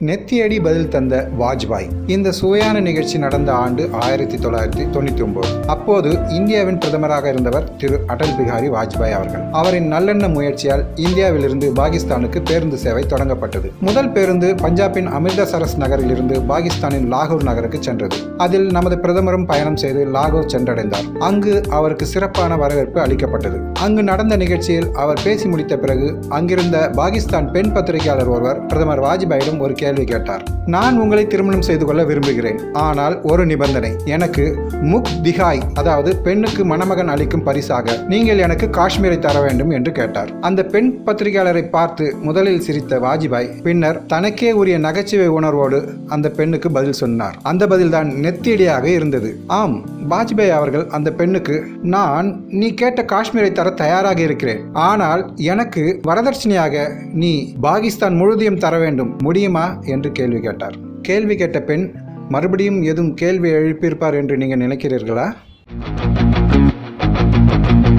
நெத்தியடி பதில் தந்த வாஜ்பாய் இந்த சுவையான நிகழ்ச்சி நடந்த ஆண்டு ஆயிரத்தி தொள்ளாயிரத்தி தொண்ணூத்தி ஒன்பது அப்போது இந்தியாவின் பிரதமராக இருந்தவர் திரு அடல் பிகாரி வாஜ்பாய் அவர்கள் அவரின் நல்லெண்ண முயற்சியால் இந்தியாவிலிருந்து பாகிஸ்தானுக்கு பேருந்து சேவை தொடங்கப்பட்டது முதல் பேருந்து பஞ்சாபின் அமிர்தசரஸ் நகரில் இருந்து பாகிஸ்தானின் லாகூர் நகருக்கு சென்றது அதில் நமது பிரதமரும் பயணம் செய்து லாகூர் சென்றடைந்தார் அங்கு அவருக்கு சிறப்பான வரவேற்பு அளிக்கப்பட்டது அங்கு நடந்த நிகழ்ச்சியில் அவர் பேசி முடித்த பிறகு அங்கிருந்த பாகிஸ்தான் பெண் பத்திரிகையாளர் ஒருவர் பிரதமர் வாஜ்பாயிடம் ஒரு கேள்வி கேட்டார் நான் உங்களை திருமணம் செய்து கொள்ள விரும்புகிறேன் ஆனால் ஒரு நிபந்தனை எனக்கு முக் திகாய் அதாவது பெண்ணுக்கு மணமகன் அளிக்கும் பரிசாக நீங்கள் எனக்கு காஷ்மீரை தர வேண்டும் என்று கேட்டார் அந்த பெண் பத்திரிகையாளரை பார்த்து முதலில் சிரித்த வாஜ்பாய் பின்னர் தனக்கே உரிய நகைச்சுவை உணர்வோடு அந்த பெண்ணுக்கு பதில் சொன்னார் அந்த பதில்தான் நெத்தியடியாக இருந்தது ஆம் வாஜ்பாய் அவர்கள் அந்த பெண்ணுக்கு நான் நீ கேட்ட காஷ்மீரை தர தயாராக இருக்கிறேன் ஆனால் எனக்கு வரதட்சணையாக நீ பாகிஸ்தான் முழுதையும் தர வேண்டும் முடியுமா என்று கேள்வி கேட்டார் கேள்வி கேட்ட பெண் மறுபடியும் எதுவும் கேள்வி எழுப்பியிருப்பார் என்று நீங்கள் நினைக்கிறீர்களா